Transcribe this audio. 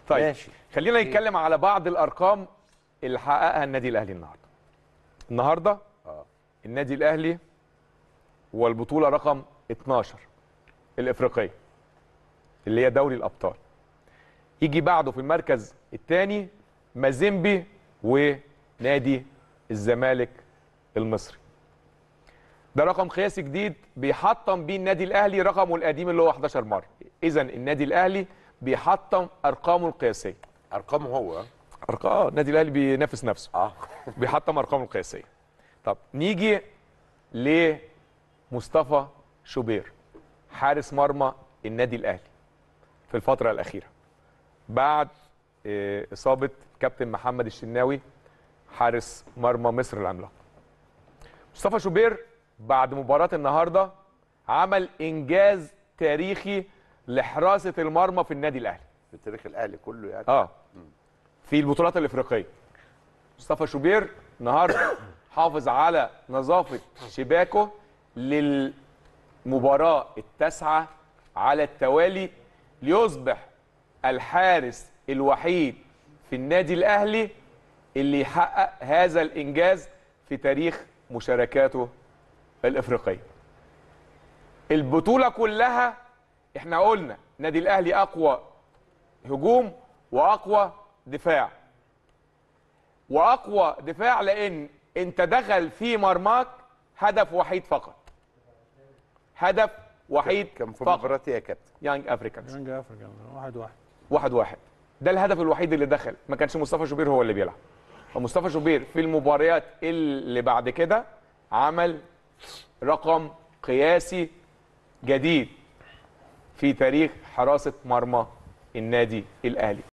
طيب ماشي. خلينا نتكلم على بعض الارقام اللي حققها النادي الاهلي النهارده النهارده اه النادي الاهلي والبطوله رقم 12 الافريقيه اللي هي دوري الابطال يجي بعده في المركز الثاني مازيمبي ونادي الزمالك المصري ده رقم قياسي جديد بيحطم بيه النادي الاهلي رقمه القديم اللي هو 11 مره اذا النادي الاهلي بيحطم ارقامه القياسيه ارقامه هو ارقام اه النادي الاهلي بينافس نفسه اه بيحطم ارقامه القياسيه طب نيجي لمصطفى شوبير حارس مرمى النادي الاهلي في الفتره الاخيره بعد آه، اصابه كابتن محمد الشناوي حارس مرمى مصر العملاق مصطفى شوبير بعد مباراه النهارده عمل انجاز تاريخي لحراسه المرمى في النادي الاهلي في تاريخ الاهلي كله يعني اه في البطولات الافريقيه مصطفى شوبير النهارده حافظ على نظافه شباكه للمباراه التاسعه على التوالي ليصبح الحارس الوحيد في النادي الاهلي اللي يحقق هذا الانجاز في تاريخ مشاركاته الافريقيه البطوله كلها احنا قلنا نادي الاهلي اقوى هجوم واقوى دفاع واقوى دفاع لان انت دخل في مرماك هدف وحيد فقط هدف وحيد كان في فقط مباراه إيه يا كابتن يانج افريكانز يانج افريكا واحد واحد واحد واحد ده الهدف الوحيد اللي دخل ما كانش مصطفى شوبير هو اللي بيلعب فمصطفى شوبير في المباريات اللي بعد كده عمل رقم قياسي جديد في تاريخ حراسة مرمى النادي الأهلي